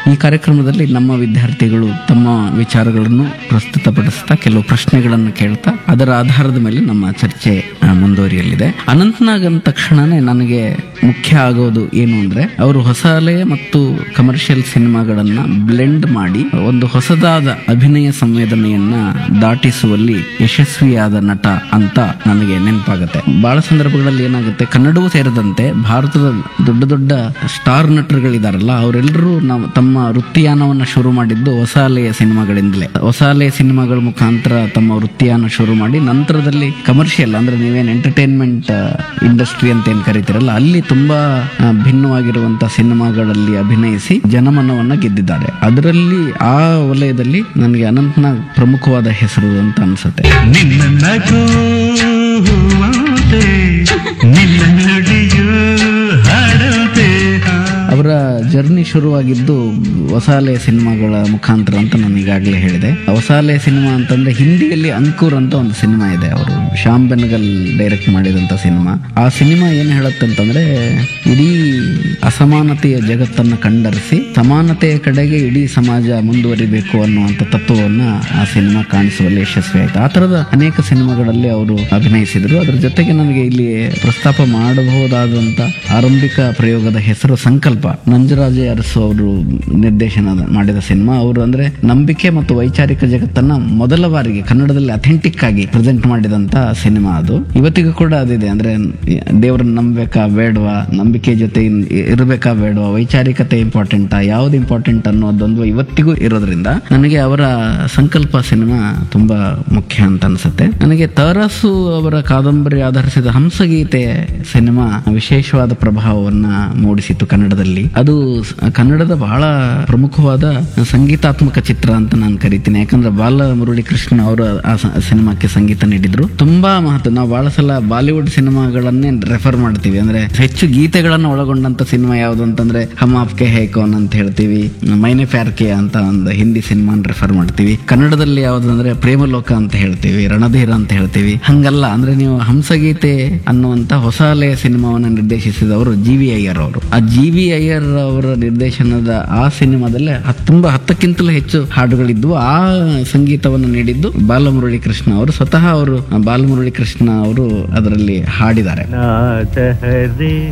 ಈ ಕಾರ್ಯಕ್ರಮದಲ್ಲಿ ನಮ್ಮ ವಿದ್ಯಾರ್ಥಿಗಳು ತಮ್ಮ ವಿಚಾರಗಳನ್ನು ಪ್ರಸ್ತುತಪಡಿಸ್ತಾ ಕೆಲವು ಪ್ರಶ್ನೆಗಳನ್ನು ಕೇಳ್ತಾ ಅದರ ಆಧಾರದ ಮೇಲೆ ನಮ್ಮ ಚರ್ಚೆ ಆ, ಮುಂದುವರಿಯಲಿದೆ ಅನಂತನಾಗ್ ಅಂದ ತಕ್ಷಣನೇ ನನಗೆ ಮುಖ್ಯ ಆಗೋದು ಏನು ಅಂದ್ರೆ ಅವರು ಹೊಸ ಅಲೆ ಮತ್ತು ಕಮರ್ಷಿಯಲ್ ಸಿನಿಮಾಗಳನ್ನ ಬ್ಲೆಂಡ್ ಮಾಡಿ ಒಂದು ಹೊಸದಾದ ಅಭಿನಯ ಸಂವೇದನೆಯನ್ನ ದಾಟಿಸುವಲ್ಲಿ ಯಶಸ್ವಿಯಾದ ನಟ ಅಂತ ನನಗೆ ನೆನಪಾಗುತ್ತೆ ಬಹಳ ಸಂದರ್ಭಗಳಲ್ಲಿ ಏನಾಗುತ್ತೆ ಕನ್ನಡವೂ ಸೇರಿದಂತೆ ಭಾರತದ ದೊಡ್ಡ ದೊಡ್ಡ ಸ್ಟಾರ್ ನಟರುಗಳಿದಾರಲ್ಲ ಅವರೆಲ್ಲರೂ ನಾವು ತಮ್ಮ ವೃತ್ತಿಯಾನವನ್ನ ಶುರು ಮಾಡಿದ್ದು ಹೊಸ ಅಲೆಯ ಸಿನಿಮಾಗಳಿಂದಲೇ ಹೊಸ ಅಲೆಯ ಸಿನಿಮಾಗಳ ಮುಖಾಂತರ ತಮ್ಮ ವೃತ್ತಿಯಾನ ಶುರು ಮಾಡಿ ನಂತರದಲ್ಲಿ ಕಮರ್ಷಿಯಲ್ ಅಂದ್ರೆ ನೀವೇನ್ ಎಂಟರ್ಟೈನ್ಮೆಂಟ್ ಇಂಡಸ್ಟ್ರಿ ಅಂತ ಏನ್ ಕರಿತೀರಲ್ಲ ಅಲ್ಲಿ ತುಂಬಾ ಆ, ಭಿನ್ನವಾಗಿರುವಂತ ಸಿನಿಮಾಗಳಲ್ಲಿ ಅಭಿನಯಿಸಿ ಜನಮನವನ್ನ ಗೆದ್ದಿದ್ದಾರೆ ಅದರಲ್ಲಿ ಆ ವಲಯದಲ್ಲಿ ನನಗೆ ಅನಂತನಾಗ್ ಪ್ರಮುಖವಾದ ಹೆಸರು ಅಂತ ಅನ್ಸುತ್ತೆ ನಿನ್ನ ನಗುವಂತೆ ನಿನ್ನ ನುಡಿಯು ಹಾಡಂತೆ ಅವರ ಜರ್ನಿ ಶುರುವಾಗಿದ್ದು ಹೊಸಾಲೆ ಸಿನಿಮಾಗಳ ಮುಖಾಂತರ ಅಂತ ನಾನು ಈಗಾಗಲೇ ಹೇಳಿದೆ ಹೊಸಾಲೆ ಸಿನಿಮಾ ಅಂತಂದ್ರೆ ಹಿಂದಿಯಲ್ಲಿ ಅಂಕುರ್ ಅಂತ ಒಂದು ಸಿನಿಮಾ ಇದೆ ಅವರು ಶ್ಯಾಮ್ ಬೆನಗಲ್ ಡೈರೆಕ್ಟ್ ಮಾಡಿದಂತ ಸಿನಿಮಾ ಆ ಸಿನಿಮಾ ಏನ್ ಹೇಳುತ್ತಂತಂದ್ರೆ ಇಡೀ ಅಸಮಾನತೆಯ ಜಗತ್ತನ್ನ ಕಂಡರಿಸಿ ಸಮಾನತೆಯ ಕಡೆಗೆ ಇಡೀ ಸಮಾಜ ಮುಂದುವರಿಬೇಕು ಅನ್ನುವಂಥ ತತ್ವವನ್ನ ಆ ಸಿನಿಮಾ ಕಾಣಿಸುವಲ್ಲಿ ಯಶಸ್ವಿ ಆಯ್ತು ಆ ತರದ ಅನೇಕ ಸಿನಿಮಾಗಳಲ್ಲಿ ಅವರು ಅಭಿನಯಿಸಿದರು ಅದ್ರ ಜೊತೆಗೆ ನನಗೆ ಇಲ್ಲಿ ಪ್ರಸ್ತಾಪ ಮಾಡಬಹುದಾದಂತ ಆರಂಭಿಕ ಪ್ರಯೋಗದ ಹೆಸರು ಸಂಕಲ್ಪ ನಂಜರಾಜೆ ಅರಸು ಅವರು ನಿರ್ದೇಶನ ಮಾಡಿದ ಸಿನಿಮಾ ಅವರು ಅಂದ್ರೆ ನಂಬಿಕೆ ಮತ್ತು ವೈಚಾರಿಕ ಜಗತ್ತನ್ನ ಮೊದಲ ಬಾರಿಗೆ ಕನ್ನಡದಲ್ಲಿ ಅಥೆಂಟಿಕ್ ಆಗಿ ಪ್ರೆಸೆಂಟ್ ಮಾಡಿದಂತ ಸಿನಿಮಾ ಅದು ಇವತ್ತಿಗೂ ಕೂಡ ಅದಿದೆ ಅಂದ್ರೆ ದೇವ್ರನ್ನ ನಂಬೇಕಾ ಬೇಡವಾ ನಂಬಿಕೆ ಜೊತೆ ಇನ್- ಇರ್ಬೇಕಾ ಬೇಡವಾ ವೈಚಾರಿಕತೆ ಇಂಪಾರ್ಟೆಂಟಾ ಯಾವ್ದು ಇಂಪಾರ್ಟೆಂಟ್ ಅನ್ನೋದೊಂದು ಇವತ್ತಿಗೂ ಇರೋದ್ರಿಂದ ನನಗೆ ಅವರ ಸಂಕಲ್ಪ ಸಿನಿಮಾ ತುಂಬಾ ಮುಖ್ಯ ಅಂತ ಅನ್ಸುತ್ತೆ ನನಗೆ ತರಸು ಅವರ ಕಾದಂಬರಿ ಆಧರಿಸಿದ ಹಂಸಗೀತೆ ಸಿನಿಮಾ ವಿಶೇಷವಾದ ಪ್ರಭಾವವನ್ನ ಮೂಡಿಸಿತು ಕನ್ನಡದಲ್ಲಿ ಅದು ಸ- ಕನ್ನಡದ ಬಹಳ ಪ್ರಮುಖವಾದ ಸಂಗೀತಾತ್ಮಕ ಚಿತ್ರ ಅಂತ ನಾನು ಕರಿತೀನಿ ಯಾಕಂದ್ರೆ ಬಾಲ ಮುರಳಿ ಕೃಷ್ಣ ಅವರು ಆ ಸ- ಸಿನಿಮಾಕ್ಕೆ ಸಂಗೀತ ನೀಡಿದ್ರು ತುಂಬಾ ಮಹತ್ವ ನಾವು ಬಹಳ ಸಲ ಬಾಲಿವುಡ್ ಸಿನಿಮಾಗಳನ್ನೇ ರೆಫರ್ ಮಾಡ್ತೀವಿ ಅಂದ್ರೆ ಹೆಚ್ಚು ಗೀತೆಗಳನ್ನು ಒಳಗೊಂಡಂತ ಸಿನಿಮಾ ಯಾವುದು ಅಂತಂದ್ರೆ ಹಮ್ ಆಪ್ಕೆ ಹೇ ಕೌನ್ ಅಂತ ಹೇಳ್ತೀವಿ ಮೈನೆ ಪ್ಯಾರ್ ಕೆ ಅಂತ ಒಂದು ಹಿಂದಿ ಸಿನಿಮಾನ ರೆಫರ್ ಮಾಡ್ತೀವಿ ಕನ್ನಡದಲ್ಲಿ ಯಾವ್ದು ಅಂದ್ರೆ ಪ್ರೇಮಲೋಕ ಅಂತ ಹೇಳ್ತೀವಿ ರಣಧೀರ ಅಂತ ಹೇಳ್ತೀವಿ ಹಂಗಲ್ಲ ಅಂದ್ರೆ ನೀವು ಹಂಸಗೀತೆ ಅನ್ನುವಂತ ಹೊಸ ಅಲೆಯ ಸಿನಿಮಾವನ್ನು ನಿರ್ದೇಶಿಸಿದವರು ಜಿ ವಿ ಅಯ್ಯರ್ ಅವರು ಆ ಜಿ ವಿ ಅಯ್ಯರ್ ಅವರ ನಿರ್ದೇಶನದ ಆ ಸಿನಿಮಾದಲ್ಲೇ ಹತ್- ತುಂಬಾ ಹತ್ತಕ್ಕಿಂತಲೂ ಹೆಚ್ಚು ಹಾಡುಗಳಿದ್ವು ಆ ಸಂಗೀತವನ್ನು ನೀಡಿದ್ದು ಬಾಲಮುರಳಿ ಕೃಷ್ಣ ಅವರು ಸ್ವತಃ ಅವರು ಬಾಲಮುರಳಿ ಕೃಷ್ಣ ಅವರು ಅದರಲ್ಲಿ ಹಾಡಿದ್ದಾರೆ ನಾಚ ಹರಿ